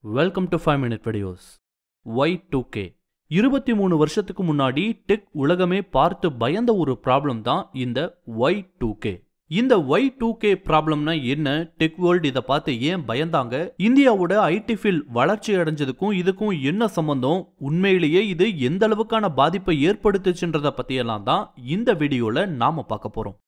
welcome to five minute videos Y two K இருபத்தி மூணு வருஷத்துக்கு முன்னாடி டெக் உலகமே பார்த்து பயந்த ஒரு ப்ராப்ளம் தான் இந்த ஒய் டூ கே இந்த ஒய் டூ கே ப்ராப்ளம்னா என்ன டெக் வேர்ல்டு இதை பார்த்து ஏன் பயந்தாங்க இந்தியாவோட ஐடி ஃபீல்ட் வளர்ச்சி அடைஞ்சதுக்கும் இதுக்கும் என்ன சம்பந்தம் உண்மையிலேயே இது எந்த அளவுக்கான பாதிப்பை ஏற்படுத்துச்சுன்றத பத்தியெல்லாம் தான் இந்த வீடியோல நாம பார்க்க போறோம்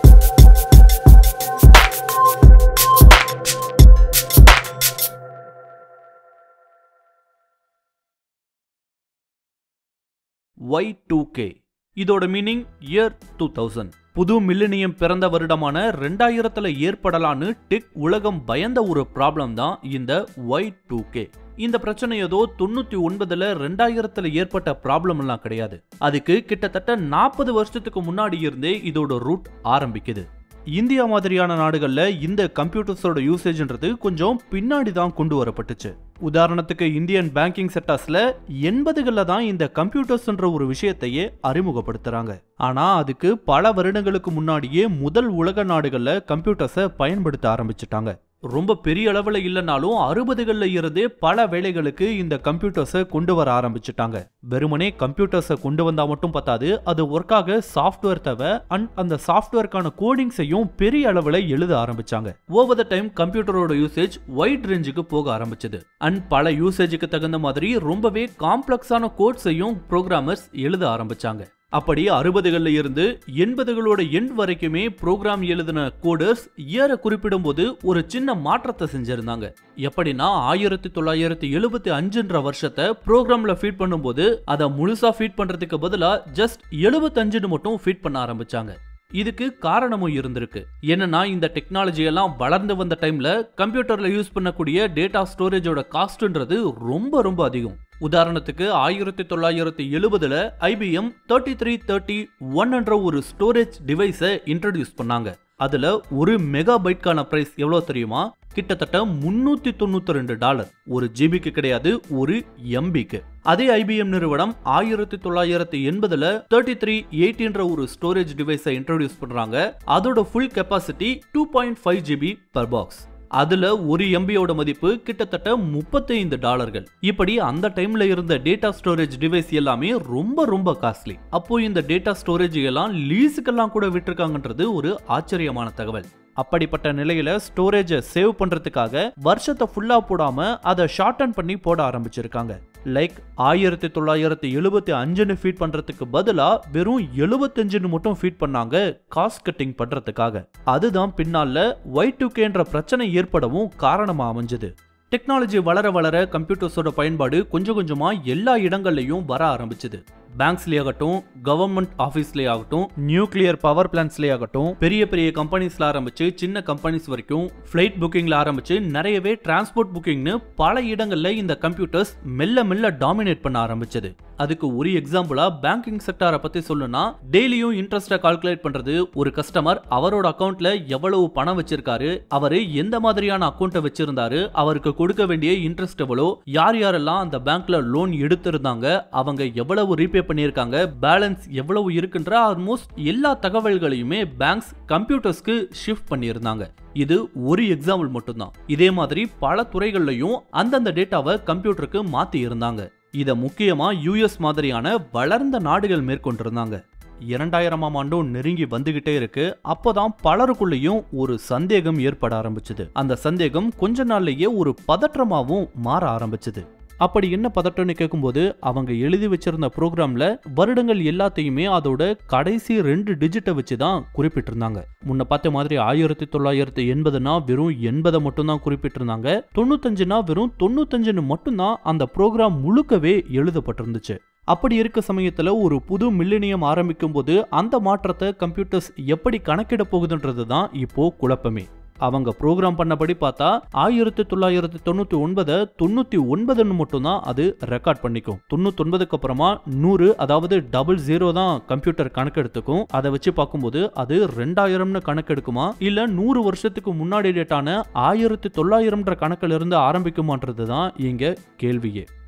ஒய் டூ கே இதோட மீனிங் இயர் டூ தௌசண்ட் புது மில்லினியம் பிறந்த வருடமான ரெண்டாயிரத்துல ஏற்படலான்னு டெக் உலகம் பயந்த ஒரு ப்ராப்ளம் தான் இந்த ஒய் டூ கே இந்த பிரச்சனை ஏதோ தொண்ணூத்தி ஒன்பதுல ரெண்டாயிரத்துல ஏற்பட்ட ப்ராப்ளம் எல்லாம் கிடையாது அதுக்கு கிட்டத்தட்ட நாற்பது வருஷத்துக்கு முன்னாடி இருந்தே இதோட ரூட் ஆரம்பிக்குது இந்தியா மாதிரியான நாடுகள்ல இந்த கம்ப்யூட்டர்ஸோட யூசேஜ்ன்றது கொஞ்சம் பின்னாடி தான் கொண்டு வரப்பட்டுச்சு உதாரணத்துக்கு இந்தியன் பேங்கிங் செக்டர்ஸ்ல எண்பதுகளில் தான் இந்த கம்ப்யூட்டர்ஸ்ன்ற ஒரு விஷயத்தையே அறிமுகப்படுத்துறாங்க ஆனா அதுக்கு பல வருடங்களுக்கு முன்னாடியே முதல் உலக நாடுகள்ல கம்ப்யூட்டர்ஸை பயன்படுத்த ஆரம்பிச்சிட்டாங்க ரொம்ப பெரிய அளவில் இல்லைனாலும் அறுபதுகளில் இருந்தே பல வேலைகளுக்கு இந்த கம்ப்யூட்டர்ஸை கொண்டு வர ஆரம்பிச்சிட்டாங்க வெறுமனே கம்ப்யூட்டர்ஸை கொண்டு வந்தா மட்டும் பத்தாது அது ஒர்க்காக சாஃப்ட்வேர் தேவை அண்ட் அந்த சாஃப்ட்வேர்க்கான கோடிங்ஸையும் பெரிய அளவில் எழுத ஆரம்பிச்சாங்க ஓவர் த டைம் கம்ப்யூட்டரோட யூசேஜ் வைட் ரேஞ்சுக்கு போக ஆரம்பிச்சது அண்ட் பல யூசேஜுக்கு தகுந்த மாதிரி ரொம்பவே காம்ப்ளெக்ஸான கோட்ஸையும் ப்ரோக்ராமர்ஸ் எழுத ஆரம்பிச்சாங்க அப்படி அறுபதுகளில் இருந்து எண்பதுகளோட எண்ட் வரைக்குமே ப்ரோக்ராம் எழுதின கோடர்ஸ் இயரை குறிப்பிடும்போது ஒரு சின்ன மாற்றத்தை செஞ்சிருந்தாங்க எப்படின்னா ஆயிரத்தி தொள்ளாயிரத்தி எழுபத்தி அஞ்சுன்ற வருஷத்தை ப்ரோக்ராம்ல ஃபீட் பண்ணும்போது அதை முழுசா ஃபீட் பண்றதுக்கு பதிலா ஜஸ்ட் எழுபத்தஞ்சுன்னு மட்டும் ஃபீட் பண்ண ஆரம்பிச்சாங்க இதுக்கு காரணமும் இருந்திருக்கு என்னன்னா இந்த டெக்னாலஜி எல்லாம் வளர்ந்து வந்த டைம்ல கம்ப்யூட்டர்ல யூஸ் பண்ணக்கூடிய டேட்டா ஸ்டோரேஜோட காஸ்ட்ன்றது ரொம்ப ரொம்ப அதிகம் உதாரணத்துக்கு ஆயிரத்தி தொள்ளாயிரத்தி எழுபதுல IBM thirty three thirty one என்ற ஒரு ஸ்டோரேஜ் டிவைஸை இன்ட்ரடியூஸ் பண்ணாங்க அதுல ஒரு மெகா பைட்கான பிரைஸ் எவ்வளவு தெரியுமா கிட்டத்தட்ட முன்னூத்தி தொண்ணூத்தி ரெண்டு டாலர் ஒரு ஜிபிக்கு கிடையாது ஒரு எம்பிக்கு அதே ஐபிஎம் நிறுவனம் ஆயிரத்தி தொள்ளாயிரத்தி எண்பதுல தேர்ட்டி த்ரீ எயிட்டின்ற ஒரு ஸ்டோரேஜ் டிவைஸை இன்ட்ரோடியூஸ் பண்றாங்க அதோட full capacity two point five GB per box அதுல ஒரு எம்பியோட மதிப்பு கிட்டத்தட்ட முப்பத்தைந்து டாலர்கள் இப்படி அந்த டைம்ல இருந்த டேட்டா ஸ்டோரேஜ் டிவைஸ் எல்லாமே ரொம்ப ரொம்ப காஸ்ட்லி அப்போ இந்த டேட்டா ஸ்டோரேஜ் எல்லாம் லீஸுக்கெல்லாம் கூட விட்டுருக்காங்கன்றது ஒரு ஆச்சரியமான தகவல் அப்படிப்பட்ட நிலையில ஸ்டோரேஜை சேவ் பண்றதுக்காக வருஷத்தை ஃபுல்லா போடாம அதை ஷார்டன் பண்ணி போட ஆரம்பிச்சிருக்காங்க லைக் ஆயிரத்தி தொள்ளாயிரத்தி எழுபத்தி அஞ்சுன்னு ஃபீட் பண்றதுக்கு பதிலா வெறும் எழுபத்தஞ்சுன்னு மட்டும் ஃபீட் பண்ணாங்க காஸ்ட் கட்டிங் பண்றதுக்காக அதுதான் பின்னால ஒய் டூ கேன்ற பிரச்சனை ஏற்படவும் காரணமா அமைஞ்சது டெக்னாலஜி வளர வளர கம்ப்யூட்டர்ஸோட பயன்பாடு கொஞ்சம் கொஞ்சமா எல்லா இடங்கள்லையும் வர ஆரம்பிச்சது பேங்க்ஸ்லேயே ஆகட்டும் கவர்மெண்ட் ஆஃபீஸ்லேயே ஆகட்டும் நியூக்ளியர் பவர் பிளான்ஸ்லேயே ஆகட்டும் பெரிய பெரிய கம்பெனிஸ்ல ஆரம்பிச்சு சின்ன கம்பெனிஸ் வரைக்கும் ஃப்ளைட் புக்கிங்ல ஆரம்பிச்சு நிறையவே டிரான்ஸ்போர்ட் புக்கிங்னு பல இடங்கள்ல இந்த கம்ப்யூட்டர்ஸ் மெல்ல மெல்ல டாமினேட் பண்ண ஆரம்பிச்சது அதுக்கு ஒரு எக்ஸாம்பிளா பேங்கிங் செக்டாரை பத்தி சொல்லணும்னா டெய்லியும் இன்ட்ரெஸ்ட்டை கால்குலேட் பண்றது ஒரு கஸ்டமர் அவரோட அக்கௌண்ட்ல எவ்வளவு பணம் வச்சிருக்காரு அவரு எந்த மாதிரியான அக்கௌண்ட்டை வச்சிருந்தாரு அவருக்கு கொடுக்க வேண்டிய இன்ட்ரெஸ்ட் எவ்வளோ யார் யாரெல்லாம் அந்த பேங்க்ல லோன் எடுத்திருந்தாங்க அவங்க எவ்வளவு ரீபே பண்ணியிருக்காங்க பேலன்ஸ் எவ்வளவு இருக்குன்ற ஆல்மோஸ்ட் எல்லா தகவல்களையுமே பேங்க்ஸ் கம்ப்யூட்டர்ஸ்க்கு ஷிஃப்ட் பண்ணியிருந்தாங்க இது ஒரு எக்ஸாம்பிள் மட்டும்தான் இதே மாதிரி பல துறைகள்லையும் அந்தந்த டேட்டாவை கம்ப்யூட்டருக்கு மாத்தி இருந்தாங்க இதை முக்கியமா யூஎஸ் மாதிரியான வளர்ந்த நாடுகள் மேற்கொண்டிருந்தாங்க இரண்டாயிரமாம் ஆண்டும் நெருங்கி வந்துகிட்டே இருக்கு அப்போதான் பலருக்குள்ளேயும் ஒரு சந்தேகம் ஏற்பட ஆரம்பிச்சது அந்த சந்தேகம் கொஞ்ச நாள்லயே ஒரு பதற்றமாவும் மாற ஆரம்பிச்சது அப்படி என்ன பதட்டம்னு கேட்கும்போது அவங்க எழுதி வச்சிருந்த ப்ரோக்ராம்ல வருடங்கள் எல்லாத்தையுமே அதோட கடைசி ரெண்டு டிஜிட்டை வச்சு தான் குறிப்பிட்டிருந்தாங்க முன்ன பார்த்த மாதிரி ஆயிரத்தி தொள்ளாயிரத்தி எண்பதுனா வெறும் எண்பதை மட்டும்தான் குறிப்பிட்டிருந்தாங்க தொண்ணூத்தஞ்சுனா வெறும் தொண்ணூத்தஞ்சுன்னு மட்டும்தான் அந்த ப்ரோக்ராம் முழுக்கவே எழுதப்பட்டிருந்துச்சு அப்படி இருக்க சமயத்துல ஒரு புது மில்லினியம் ஆரம்பிக்கும் போது அந்த மாற்றத்தை கம்ப்யூட்டர்ஸ் எப்படி கணக்கிட போகுதுன்றது தான் இப்போ குழப்பமே அவங்க ப்ரோக்ராம் பண்ணபடி பார்த்தா ஆயிரத்தி தொள்ளாயிரத்தி தொண்ணூத்தி ஒன்பதை தொண்ணூத்தி ஒன்பதுன்னு மட்டும்தான் அது ரெக்கார்ட் பண்ணிக்கும் தொண்ணூத்தி ஒன்பதுக்கு அப்புறமா நூறு அதாவது டபுள் ஜீரோ தான் கம்ப்யூட்டர் கணக்கெடுத்துக்கும் அதை வச்சு பார்க்கும்போது அது ரெண்டாயிரம்னு கணக்கெடுக்குமா இல்ல நூறு வருஷத்துக்கு முன்னாடி டேட்டான ஆயிரத்தி தொள்ளாயிரம்ன்ற கணக்கில் இருந்து ஆரம்பிக்குமான்றது தான் இங்க கேள்வியே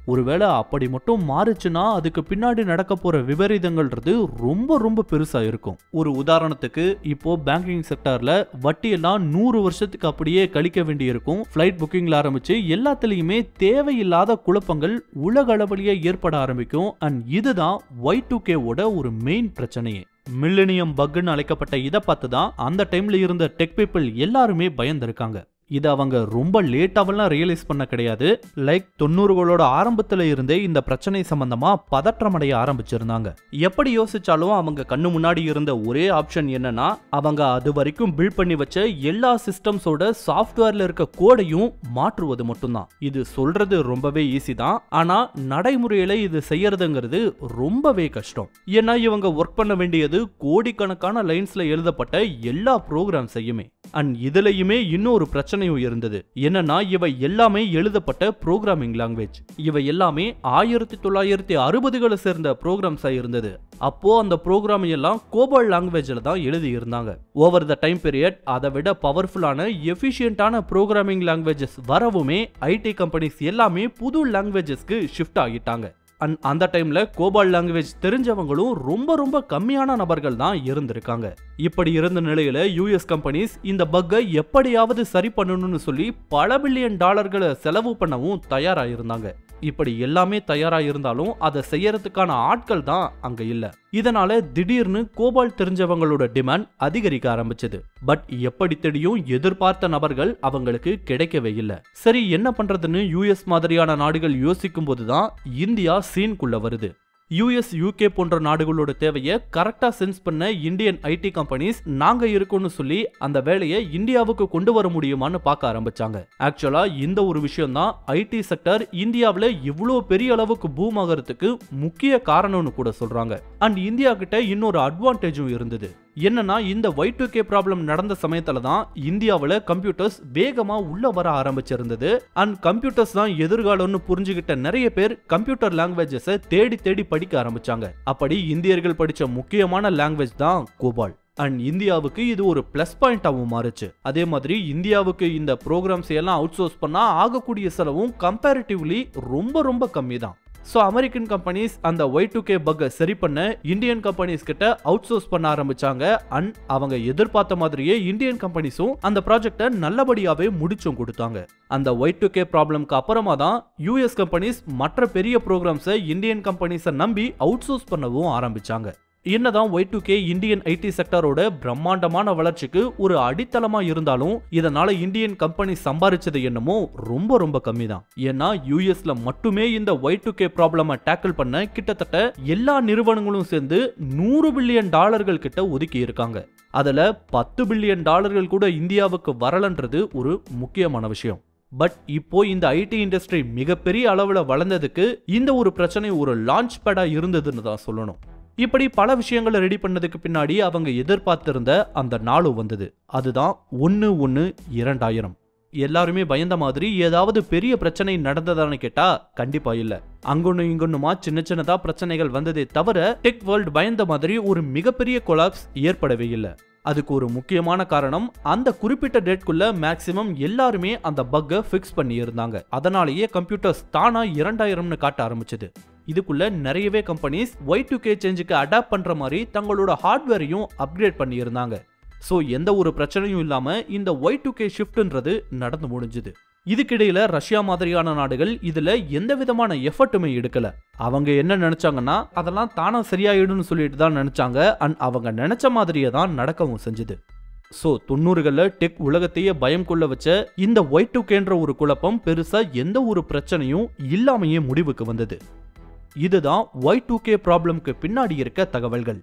ஒருவேளை அப்படி மட்டும் மாறுச்சுன்னா அதுக்கு பின்னாடி நடக்க போற விபரீதங்கள்ன்றது ரொம்ப ரொம்ப பெருசா இருக்கும் ஒரு உதாரணத்துக்கு இப்போ பேங்கிங் செக்டார்ல வட்டியெல்லாம் நூறு வருஷத்துக்கு அப்படியே கழிக்க வேண்டியிருக்கும் ஃபிளைட் புக்கிங்ல ஆரம்பிச்சு எல்லாத்துலயுமே தேவையில்லாத குழப்பங்கள் உலக அளவிலேயே ஏற்பட ஆரம்பிக்கும் அண்ட் இதுதான் ஒய் டூ கேவோட ஒரு மெயின் பிரச்சனையே மில்லினியம் பக்குன்னு அழைக்கப்பட்ட இதை பார்த்து தான் அந்த டைம்ல இருந்த டெக் பீப்புள் எல்லாருமே பயந்திருக்காங்க இதை அவங்க ரொம்ப லேட்டாவெல்லாம் ரியலைஸ் பண்ண கிடையாது லைக் தொண்ணூறுகளோட ஆரம்பத்துல இருந்தே இந்த பிரச்சனை சம்பந்தமா பதற்றமடைய ஆரம்பிச்சிருந்தாங்க எப்படி யோசிச்சாலும் அவங்க கண்ணு முன்னாடி இருந்த ஒரே ஆப்ஷன் என்னன்னா அவங்க அது வரைக்கும் பில்ட் பண்ணி வச்ச எல்லா சிஸ்டம்ஸோட சாஃப்ட்வேர்ல இருக்க கோடையும் மாற்றுவது மட்டும்தான் இது சொல்றது ரொம்பவே ஈஸி தான் ஆனா நடைமுறையில இது செய்யறதுங்கிறது ரொம்பவே கஷ்டம் ஏன்னா இவங்க ஒர்க் பண்ண வேண்டியது கோடிக்கணக்கான லைன்ஸ்ல எழுதப்பட்ட எல்லா ப்ரோக்ராம்ஸையுமே அண்ட் இதுலயுமே இன்னொரு பிரச்சனையும் இருந்தது என்னன்னா இவை எல்லாமே எழுதப்பட்ட ப்ரோக்ராமிங் லாங்குவேஜ் இவை எல்லாமே ஆயிரத்தி தொள்ளாயிரத்தி அறுபதுகளை சேர்ந்த ப்ரோக்ராம்ஸா இருந்தது அப்போ அந்த ப்ரோக்ராம் எல்லாம் கோபால் லாங்குவேஜில் தான் எழுதி இருந்தாங்க ஓவர் த டைம் பீரியட் அதை விட பவர்ஃபுல்லான எஃபிஷியன்டான ப்ரோக்ராமிங் லாங்குவேஜஸ் வரவுமே ஐடி கம்பெனிஸ் எல்லாமே புது லாங்குவேஜஸ்க்கு ஷிஃப்ட் ஆகிட்டாங்க அண்ட் அந்த டைம்ல கோபால் லாங்குவேஜ் தெரிஞ்சவங்களும் ரொம்ப ரொம்ப கம்மியான நபர்கள் தான் இருந்திருக்காங்க இப்படி இருந்த நிலையில யூஎஸ் கம்பெனிஸ் இந்த பக்கை எப்படியாவது சரி பண்ணணும்னு சொல்லி பல பில்லியன் டாலர்களை செலவு பண்ணவும் தயாரா இருந்தாங்க இப்படி எல்லாமே தயாரா இருந்தாலும் அதை செய்யறதுக்கான ஆட்கள் தான் அங்க இல்ல இதனால திடீர்னு கோபால் தெரிஞ்சவங்களோட டிமாண்ட் அதிகரிக்க ஆரம்பிச்சது பட் எப்படி தெரியும் எதிர்பார்த்த நபர்கள் அவங்களுக்கு கிடைக்கவே இல்லை சரி என்ன பண்றதுன்னு யூஎஸ் மாதிரியான நாடுகள் யோசிக்கும் போதுதான் இந்தியா சீன்குள்ள வருது யூஎஸ் யூகே போன்ற நாடுகளோட தேவையை கரெக்டா சென்ஸ் பண்ண இந்தியன் ஐடி கம்பெனிஸ் நாங்க இருக்கோம்னு சொல்லி அந்த வேலையை இந்தியாவுக்கு கொண்டு வர முடியுமான்னு பார்க்க ஆரம்பிச்சாங்க ஆக்சுவலா இந்த ஒரு விஷயம் தான் ஐடி செக்டர் இந்தியாவில் இவ்வளோ பெரிய அளவுக்கு பூம் ஆகிறதுக்கு முக்கிய காரணம்னு கூட சொல்றாங்க அண்ட் இந்தியா கிட்ட இன்னொரு அட்வான்டேஜும் இருந்தது என்னன்னா இந்த ஒய் டூ கே ப்ராப்ளம் நடந்த சமயத்துல தான் இந்தியாவில் கம்ப்யூட்டர்ஸ் வேகமா உள்ள வர ஆரம்பிச்சிருந்தது அண்ட் கம்ப்யூட்டர்ஸ் தான் எதிர்காலம்னு புரிஞ்சுக்கிட்ட நிறைய பேர் கம்ப்யூட்டர் லாங்குவேஜஸை தேடி தேடி படிக்க ஆரம்பிச்சாங்க அப்படி இந்தியர்கள் படிச்ச முக்கியமான லாங்குவேஜ் தான் கோபால் அண்ட் இந்தியாவுக்கு இது ஒரு பிளஸ் பாயிண்டாகவும் மாறுச்சு அதே மாதிரி இந்தியாவுக்கு இந்த ப்ரோக்ராம்ஸ் எல்லாம் அவுட் சோர்ஸ் பண்ணா ஆகக்கூடிய செலவும் கம்பேரிட்டிவ்லி ரொம்ப ரொம்ப கம்மி தான் ஸோ அமெரிக்கன் கம்பெனிஸ் அந்த ஒய் டூ கே பக்கை சரி பண்ண இந்தியன் கம்பெனிஸ் கிட்ட அவுட் சோர்ஸ் பண்ண ஆரம்பிச்சாங்க அண்ட் அவங்க எதிர்பார்த்த மாதிரியே இந்தியன் கம்பெனிஸும் அந்த ப்ராஜெக்டை நல்லபடியாவே முடிச்சும் கொடுத்தாங்க அந்த ஒய் டூ கே ப்ராப்ளம்க்கு அப்புறமா தான் யூஎஸ் கம்பெனிஸ் மற்ற பெரிய ப்ரோக்ராம்ஸை இந்தியன் கம்பெனிஸை நம்பி அவுட் சோர்ஸ் பண்ணவும் ஆரம்பிச்சாங்க என்னதான் Y two K Indian IT செக்டரோட பிரம்மாண்டமான வளர்ச்சிக்கு ஒரு அடித்தளமா இருந்தாலும் இதனால இந்தியன் கம்பெனி சம்பாரிச்சது என்னமோ ரொம்ப ரொம்ப கம்மி தான் ஏன்னா யூஎஸ்ல மட்டுமே இந்த ஒய் டூ கே ப்ராப்ளம டேக்கிள் பண்ண கிட்டத்தட்ட எல்லா நிறுவனங்களும் சேர்ந்து நூறு பில்லியன் டாலர்கள் கிட்ட ஒதுக்கி இருக்காங்க அதுல பத்து பில்லியன் டாலர்கள் கூட இந்தியாவுக்கு வரலன்றது ஒரு முக்கியமான விஷயம் பட் இப்போ இந்த ஐடி இண்டஸ்ட்ரி மிகப்பெரிய அளவுல வளர்ந்ததுக்கு இந்த ஒரு பிரச்சனை ஒரு லான்ச் பேடா இருந்ததுன்னு தான் சொல்லணும் இப்படி பல விஷயங்களை ரெடி பண்ணதுக்கு பின்னாடி அவங்க எதிர்பார்த்திருந்த அந்த நாளும் வந்தது அதுதான் ஒன்று ஒன்று இரண்டாயிரம் எல்லாருமே பயந்த மாதிரி ஏதாவது பெரிய பிரச்சனை நடந்ததான்னு கேட்டா கண்டிப்பா இல்ல அங்கொன்னு இங்கொன்னுமா சின்ன சின்னதா பிரச்சனைகள் வந்ததே தவிர டெக் வேர்ல்ட் பயந்த மாதிரி ஒரு மிகப்பெரிய கொலாப்ஸ் ஏற்படவே இல்லை அதுக்கு ஒரு முக்கியமான காரணம் அந்த குறிப்பிட்ட டேட்குள்ள மேக்சிமம் எல்லாருமே அந்த பக்கை ஃபிக்ஸ் பண்ணி இருந்தாங்க அதனாலேயே கம்ப்யூட்டர்ஸ் தானா இரண்டாயிரம்னு காட்ட ஆரம்பிச்சது இதுக்குள்ள நிறையவே கம்பெனிஸ் ஒய் டூ கே சேஞ்சுக்கு அடாப்ட் பண்ற மாதிரி தங்களோட ஹார்ட்வேரையும் அப்கிரேட் பண்ணி இருந்தாங்க ஸோ எந்த ஒரு பிரச்சனையும் இல்லாம இந்த ஒய் டூ கே ஷிஃப்ட்ன்றது நடந்து முடிஞ்சுது இதுக்கிடையில ரஷ்யா மாதிரியான நாடுகள் இதுல எந்த விதமான எஃபர்ட்டுமே எடுக்கல அவங்க என்ன நினைச்சாங்கன்னா அதெல்லாம் தானா சரியாயிடும்னு சொல்லிட்டு தான் நினைச்சாங்க அண்ட் அவங்க நினைச்ச மாதிரியே தான் நடக்கவும் செஞ்சுது ஸோ தொண்ணூறுகளில் டெக் உலகத்தையே பயம் கொள்ள வச்ச இந்த ஒய் டூ கேன்ற ஒரு குழப்பம் பெருசா எந்த ஒரு பிரச்சனையும் இல்லாமையே முடிவுக்கு வந்தது இதுதான் ஒய் டூ கே ப்ராப்ளம்க்கு பின்னாடி இருக்க தகவல்கள்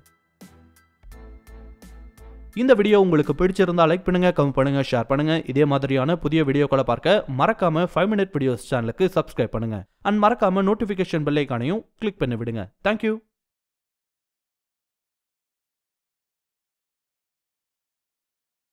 இந்த வீடியோ உங்களுக்கு பிடிச்சிருந்தா லைக் பண்ணுங்க கமெண்ட் பண்ணுங்க ஷேர் பண்ணுங்க இதே மாதிரியான புதிய வீடியோக்களை பார்க்க மறக்காம ஃபைவ் மினிட் வீடியோஸ் சேனலுக்கு சப்ஸ்கிரைப் பண்ணுங்க அண்ட் மறக்காம நோட்டிபிகேஷன் பெல் ஐக்கானையும் கிளிக் பண்ணி விடுங்க தேங்க்யூ